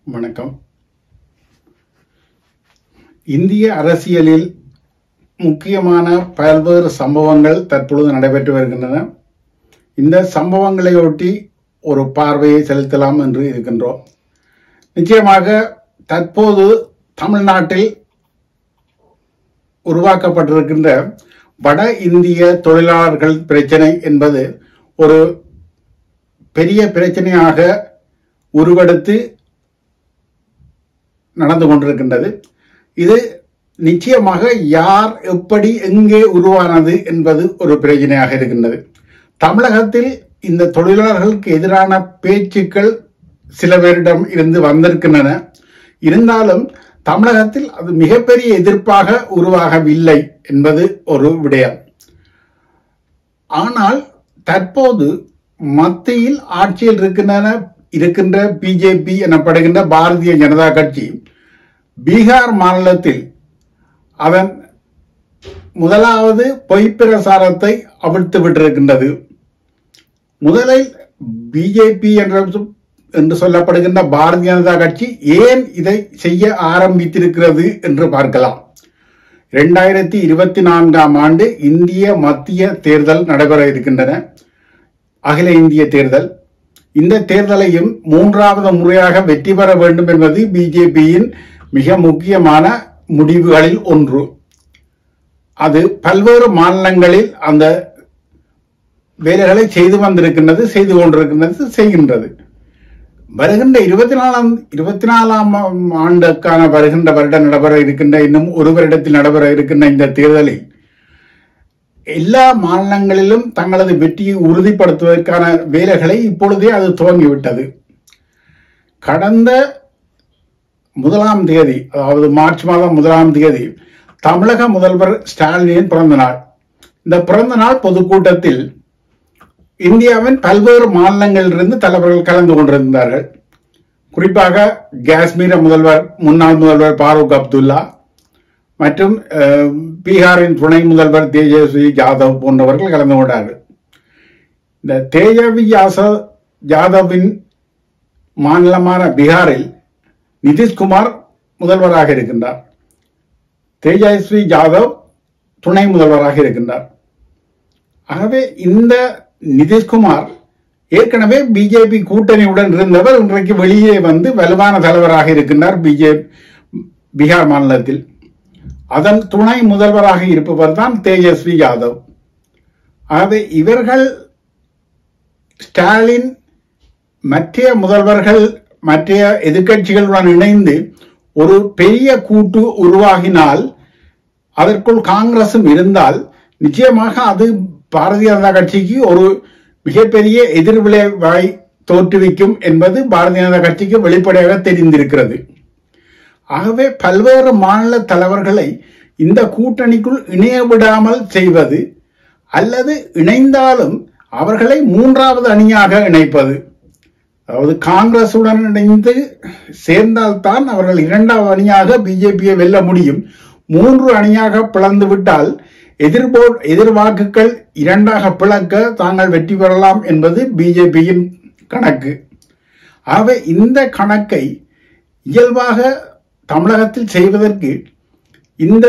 வணக்கம் இந்திய அரசியலில் முக்கியமான பல்வேறு சம்பவங்கள் தற்பொழுது நடைபெற்று வருகின்றன இந்த சம்பவங்களையொட்டி ஒரு பார்வையை செலுத்தலாம் என்று இருக்கின்றோம் நிச்சயமாக தற்போது தமிழ்நாட்டில் உருவாக்கப்பட்டிருக்கின்ற வட இந்திய தொழிலாளர்கள் பிரச்சனை என்பது ஒரு பெரிய பிரச்சனையாக உருவெடுத்து நடந்து கொண்டிருக்கின்றது இது நிச்சயமாக யார் எப்படி எங்கே உருவானது என்பது ஒரு பிரச்சனையாக இருக்கின்றது தமிழகத்தில் இந்த தொழிலாளர்களுக்கு எதிரான பேச்சுக்கள் சில பேரிடம் இருந்து வந்திருக்கின்றன இருந்தாலும் தமிழகத்தில் அது மிகப்பெரிய எதிர்ப்பாக உருவாகவில்லை என்பது ஒரு விடயம் ஆனால் தற்போது மத்தியில் ஆட்சியில் இருக்கின்றன இருக்கின்ற பிஜேபி எனப்படுகின்ற பாரதிய ஜனதா கட்சி பீகார் மாநிலத்தில் அதன் முதலாவது பொய்ப்பிரசாரத்தை அவிழ்த்து விட்டிருக்கின்றது முதலில் பிஜேபி என்ற என்று சொல்லப்படுகின்ற பாரதிய ஜனதா கட்சி ஏன் இதை செய்ய ஆரம்பித்திருக்கிறது என்று பார்க்கலாம் இரண்டாயிரத்தி இருபத்தி நான்காம் ஆண்டு இந்திய மத்திய தேர்தல் நடைபெற இருக்கின்றன அகில இந்திய தேர்தல் இந்த தேர்தலையும் மூன்றாவது முறையாக வெற்றி பெற வேண்டும் என்பது பிஜேபியின் மிக முக்கியமான முடிவுகளில் ஒன்று அது பல்வேறு மாநிலங்களில் அந்த வேலைகளை செய்து வந்திருக்கின்றது செய்து கொண்டிருக்கின்றது செய்கின்றது வருகின்ற இருபத்தி நாலாம் இருபத்தி நாலாம் ஆண்டுக்கான வருகின்ற வருடம் நடைபெற இருக்கின்ற இன்னும் ஒரு வருடத்தில் நடைபெற இருக்கின்ற இந்த தேர்தலில் எல்லா மாநிலங்களிலும் தங்களது வெற்றியை உறுதிப்படுத்துவதற்கான வேலைகளை இப்பொழுதே அது துவங்கிவிட்டது கடந்த முதலாம் தேதி அதாவது மார்ச் மாதம் முதலாம் தேதி தமிழக முதல்வர் ஸ்டாலினின் பிறந்த நாள் இந்த பிறந்த நாள் பொதுக்கூட்டத்தில் இந்தியாவின் பல்வேறு மாநிலங்களிலிருந்து தலைவர்கள் கலந்து கொண்டிருந்தார்கள் குறிப்பாக காஷ்மீர முதல்வர் முன்னாள் முதல்வர் பாரூக் அப்துல்லா மற்றும் பீகாரின் துணை முதல்வர் தேஜஸ்வி ஜாதவ் போன்றவர்கள் கலந்து கொண்டார்கள் இந்த தேஜஸ்வி யாசவ் ஜாதவின் மாநிலமான பீகாரில் நிதிஷ்குமார் முதல்வராக இருக்கின்றார் தேஜஸ்வி ஜாதவ் துணை முதல்வராக இருக்கின்றார் ஆகவே இந்த நிதிஷ்குமார் ஏற்கனவே பிஜேபி கூட்டணியுடன் இருந்தவர் இன்றைக்கு வெளியே வந்து வலுவான தலைவராக இருக்கின்றார் பிஜேபி பீகார் மாநிலத்தில் அதன் துணை முதல்வராக இருப்பவர் தான் தேஜஸ்வி யாதவ் ஆகவே இவர்கள் ஸ்டாலின் மற்ற முதல்வர்கள் மற்ற எதிர்கட்சிகளுடன் இணைந்து ஒரு பெரிய கூட்டு உருவாகினால் அதற்குள் காங்கிரசும் இருந்தால் நிச்சயமாக அது பாரதிய ஜனதா கட்சிக்கு ஒரு மிகப்பெரிய எதிர்விளைவாய் தோற்றுவிக்கும் என்பது பாரதிய ஜனதா கட்சிக்கு வெளிப்படையாக தெரிந்திருக்கிறது ஆகவே பல்வேறு மாநில தலைவர்களை இந்த கூட்டணிக்குள் இணைய விடாமல் செய்வது அல்லது இணைந்தாலும் அவர்களை மூன்றாவது அணியாக இணைப்பது அதாவது காங்கிரசுடன் இணைந்து சேர்ந்தால்தான் அவர்கள் இரண்டாவது அணியாக பிஜேபியை வெல்ல முடியும் மூன்று அணியாக பிளந்து விட்டால் எதிர்போ எதிர்வாக்குகள் இரண்டாக பிளக்க தாங்கள் வெற்றி பெறலாம் என்பது பிஜேபியின் கணக்கு ஆகவே இந்த கணக்கை இயல்பாக தமிழகத்தில் செய்வதற்கு இந்த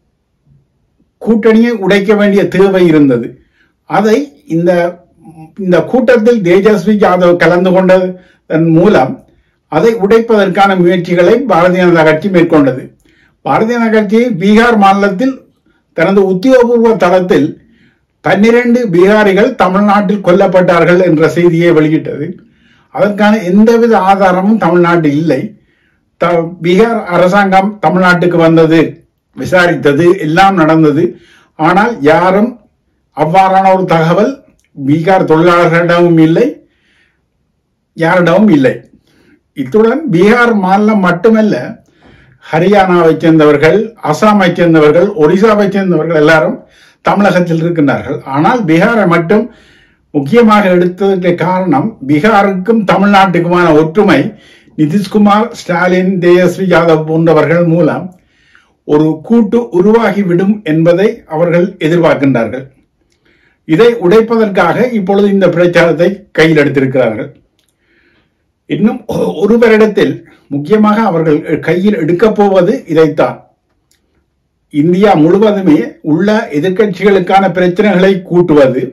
கூட்டணியை உடைக்க வேண்டிய தேவை இருந்தது அதை இந்த இந்த கூட்டத்தில் தேஜஸ்வி யாதவ் கலந்து கொண்டதன் மூலம் அதை உடைப்பதற்கான முயற்சிகளை பாரதிய ஜனதா கட்சி மேற்கொண்டது பாரதிய ஜனதா கட்சி பீகார் மாநிலத்தில் தனது உத்தியோகபூர்வ தளத்தில் பன்னிரண்டு பீகாரிகள் தமிழ்நாட்டில் கொல்லப்பட்டார்கள் என்ற செய்தியை வெளியிட்டது அதற்கான எந்தவித ஆதாரமும் தமிழ்நாட்டில் இல்லை பீகார் அரசாங்கம் தமிழ்நாட்டுக்கு வந்தது விசாரித்தது எல்லாம் நடந்தது ஆனால் யாரும் அவ்வாறான ஒரு தகவல் பீகார் தொழிலாளர்களிடமும் இல்லை யாரிடமும் இல்லை இத்துடன் பீகார் மாநிலம் மட்டுமல்ல ஹரியானாவை சேர்ந்தவர்கள் அசாமை சேர்ந்தவர்கள் ஒடிசாவை சேர்ந்தவர்கள் எல்லாரும் தமிழகத்தில் இருக்கின்றார்கள் ஆனால் பீகாரை மட்டும் முக்கியமாக எடுத்ததற்கு காரணம் பீகாருக்கும் தமிழ்நாட்டுக்குமான ஒற்றுமை நிதிஷ்குமார் ஸ்டாலின் தேஜஸ்வி யாதவ் போன்றவர்கள் மூலம் ஒரு கூட்டு உருவாகிவிடும் என்பதை அவர்கள் எதிர்பார்க்கின்றார்கள் இதை உடைப்பதற்காக இப்பொழுது இந்த பிரச்சாரத்தை கையில் எடுத்திருக்கிறார்கள் இன்னும் ஒ- ஒரு வருடத்தில் முக்கியமாக அவர்கள் கையில் எடுக்கப் போவது இதைத்தான் இந்தியா முழுவதுமே உள்ள எதிர்க்கட்சிகளுக்கான பிரச்சனைகளை கூட்டுவது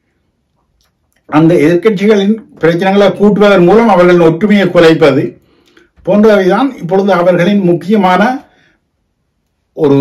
அந்த எதிர்க்கட்சிகளின் பிரச்சனைகளை கூட்டுவதன் மூலம் அவர்களின் ஒற்றுமையை குலைப்பது போன்றவைதான் இப்பொழுது அவர்களின் முக்கியமான ஒரு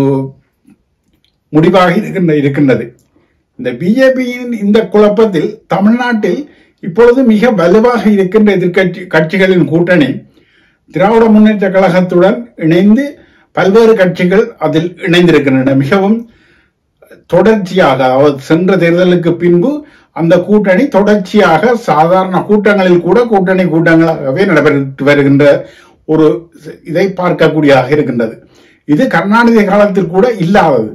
முடிவாக இருக்கின்ற இருக்கின்றது இந்த பிஜேபியின் இந்த குழப்பத்தில் தமிழ்நாட்டில் இப்பொழுது மிக வலுவாக இருக்கின்ற எதிர்க்கட்சி கட்சிகளின் கூட்டணி திராவிட முன்னேற்ற கழகத்துடன் இணைந்து பல்வேறு கட்சிகள் அதில் இணைந்திருக்கின்றன மிகவும் தொடர்ச்சியாக அதாவது சென்ற தேர்தலுக்கு பின்பு அந்த கூட்டணி தொடர்ச்சியாக சாதாரண கூட்டங்களில் கூட கூட்டணி கூட்டங்களாகவே நடைபெற்று வருகின்ற ஒரு இதை பார்க்கக்கூடியதாக இருக்கின்றது இது கருணாநிதி காலத்தில் கூட இல்லாதது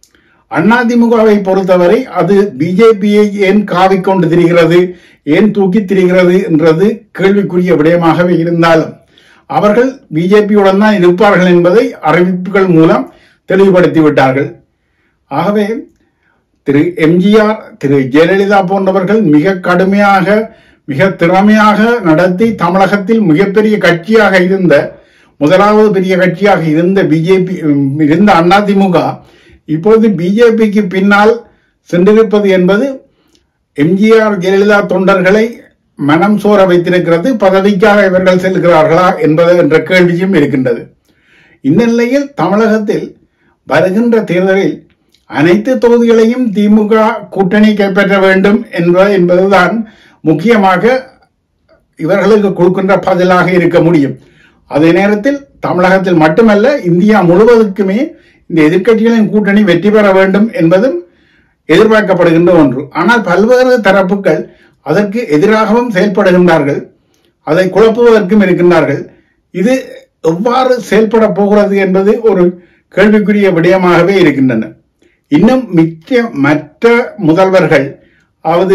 அதிமுகவை பொறுத்தவரை அது பிஜேபியை ஏன் காவிக்கொண்டு திரிகிறது ஏன் தூக்கி திரிகிறது என்றது கேள்விக்குரிய விடயமாகவே இருந்தாலும் அவர்கள் பிஜேபியுடன் தான் இருப்பார்கள் என்பதை அறிவிப்புகள் மூலம் தெளிவுபடுத்தி விட்டார்கள் ஆகவே திரு எம்ஜிஆர் திரு ஜெயலலிதா போன்றவர்கள் மிக கடுமையாக மிக திறமையாக நடத்தி தமிழகத்தில் மிகப்பெரிய கட்சியாக இருந்த முதலாவது பெரிய கட்சியாக இருந்த பிஜேபி இருந்த அதிமுக இப்பொழுது பிஜேபிக்கு பின்னால் சென்றிருப்பது என்பது எம்ஜிஆர் ஜெயலலிதா தொண்டர்களை மனம் சோர வைத்திருக்கிறது பதவிக்காக இவர்கள் செல்கிறார்களா என்பது என்ற கேள்வியும் இருக்கின்றது இந்த நிலையில் தமிழகத்தில் வருகின்ற தேர்தலில் அனைத்து தொகுதிகளையும் திமுக கூட்டணி கைப்பற்ற வேண்டும் என்ப என்பதுதான் முக்கியமாக இவர்களுக்கு கொடுக்கின்ற பதிலாக இருக்க முடியும் அதே நேரத்தில் தமிழகத்தில் மட்டுமல்ல இந்தியா முழுவதுக்குமே இந்த எதிர்க்கட்சிகளின் கூட்டணி வெற்றி பெற வேண்டும் என்பதும் எதிர்பார்க்கப்படுகின்ற ஒன்று ஆனால் பல்வேறு தரப்புகள் அதற்கு எதிராகவும் செயல்படுகின்றார்கள் அதை குழப்புவதற்கும் இருக்கின்றார்கள் இது எவ்வாறு செயல்பட போகிறது என்பது ஒரு கேள்விக்குரிய விடயமாகவே இருக்கின்றன இன்னும் மிக்க மற்ற முதல்வர்கள் அதாவது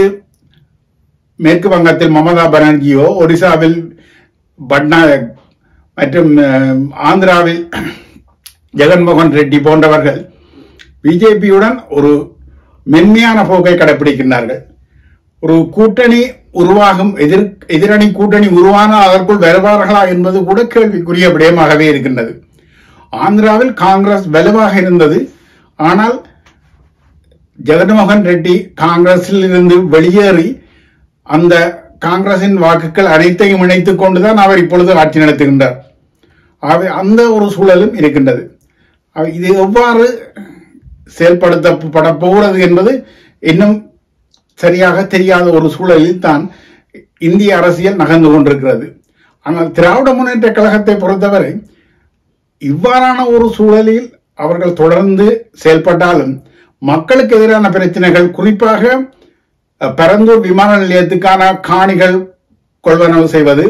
மேற்கு வங்கத்தில் மமதா பானர்ஜியோ ஒடிசாவில் பட்நாயக் மற்றும் அஹ், ஆந்திராவில் ஜெகன்மோகன் ரெட்டி போன்றவர்கள் பிஜேபியுடன் ஒரு மென்மையான போக்கை கடைபிடிக்கின்றார்கள் ஒரு கூட்டணி உருவாகும் எதிர் எதிரணி கூட்டணி உருவானால் அதற்குள் வருவார்களா என்பது கூட கேள்விக்குரிய விடயமாகவே இருக்கின்றது ஆந்திராவில் காங்கிரஸ் வலுவாக இருந்தது ஆனால் ஜெகன்மோகன் ரெட்டி காங்கிரஸில் இருந்து வெளியேறி அந்த காங்கிரசின் வாக்குகள் அனைத்தையும் இணைத்துக் கொண்டுதான் அவர் இப்பொழுது ஆட்சி நடத்துகின்றார் ஆகவே அந்த ஒரு சூழலும் இருக்கின்றது ஆக இது எவ்வாறு செயல்படுத்தப்பட போகிறது என்பது இன்னும் சரியாக தெரியாத ஒரு சூழலில் தான் இந்திய அரசியல் நகர்ந்து கொண்டிருக்கிறது ஆனால் திராவிட முன்னேற்ற கழகத்தை பொறுத்தவரை இவ்வாறான ஒரு சூழலில் அவர்கள் தொடர்ந்து செயல்பட்டாலும் மக்களுக்கு எதிரான பிரச்சனைகள் குறிப்பாக அஹ், பரந்தூர் விமான நிலையத்துக்கான காணிகள் கொள்வனவு செய்வது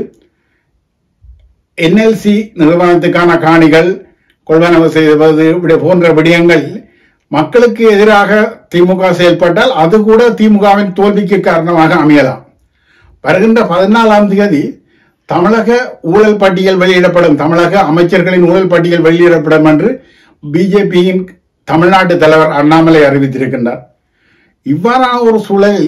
என்எல்சி நிறுவனத்துக்கான காணிகள் கொள்வனவு செய்வது இப்படி போன்ற விடயங்கள் மக்களுக்கு எதிராக திமுக செயல்பட்டால் அது கூட திமுகவின் தோல்விக்கு காரணமாக அமையலாம் வருகின்ற பதினாலாம் தேதி தமிழக ஊழல் பட்டியல் வெளியிடப்படும் தமிழக அமைச்சர்களின் ஊழல் பட்டியல் வெளியிடப்படும் என்று பிஜேபியின் தமிழ்நாட்டு தலைவர் அண்ணாமலை அறிவித்திருக்கின்றார் இவ்வாறான ஒரு சூழலில்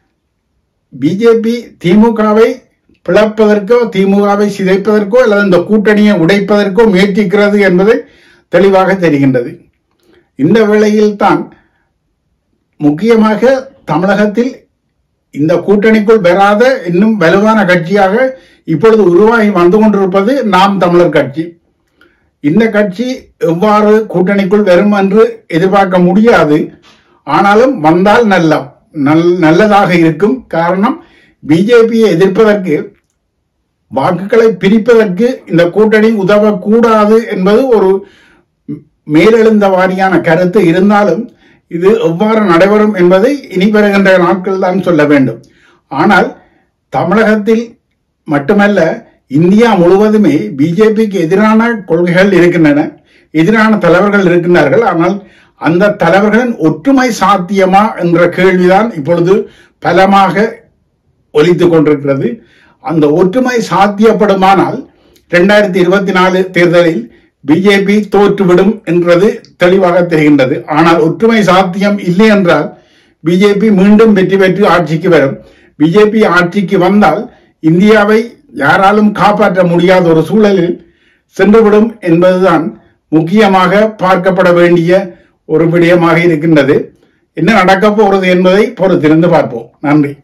பிஜேபி திமுகவை பிளப்பதற்கோ திமுகவை சிதைப்பதற்கோ அல்லது இந்த கூட்டணியை உடைப்பதற்கோ முயற்சிக்கிறது என்பது தெளிவாக தெரிகின்றது இந்த வேளையில் தான் முக்கியமாக தமிழகத்தில் இந்த கூட்டணிக்குள் பெறாத இன்னும் வலுவான கட்சியாக இப்பொழுது உருவாகி வந்து கொண்டிருப்பது நாம் தமிழர் கட்சி இந்த கட்சி எவ்வாறு கூட்டணிக்குள் வரும் என்று எதிர்பார்க்க முடியாது ஆனாலும் வந்தால் நல்ல நல் நல்லதாக இருக்கும் காரணம் பிஜேபியை எதிர்ப்பதற்கு வாக்குகளை பிரிப்பதற்கு இந்த கூட்டணி உதவக்கூடாது என்பது ஒரு மேலெழுந்த வாரியான கருத்து இருந்தாலும் இது எவ்வாறு நடைபெறும் என்பதை இனி வருகின்ற நாட்கள் தான் சொல்ல வேண்டும் ஆனால் தமிழகத்தில் மட்டுமல்ல இந்தியா முழுவதுமே பிஜேபிக்கு எதிரான கொள்கைகள் இருக்கின்றன எதிரான தலைவர்கள் இருக்கின்றார்கள் ஆனால் அந்த தலைவர்களின் ஒற்றுமை சாத்தியமா என்ற கேள்விதான் இப்பொழுது பலமாக ஒலித்துக் கொண்டிருக்கிறது அந்த ஒற்றுமை சாத்தியப்படுமானால் இரண்டாயிரத்தி இருபத்தி நாலு தேர்தலில் பிஜேபி தோற்றுவிடும் என்றது தெளிவாக தெரிகின்றது ஆனால் ஒற்றுமை சாத்தியம் இல்லை என்றால் பிஜேபி மீண்டும் வெற்றி பெற்று ஆட்சிக்கு வரும் பிஜேபி ஆட்சிக்கு வந்தால் இந்தியாவை யாராலும் காப்பாற்ற முடியாத ஒரு சூழலில் சென்றுவிடும் என்பதுதான் முக்கியமாக பார்க்கப்பட வேண்டிய ஒரு விடயமாக இருக்கின்றது என்ன நடக்கப் போகிறது என்பதை பொறுத்திருந்து பார்ப்போம் நன்றி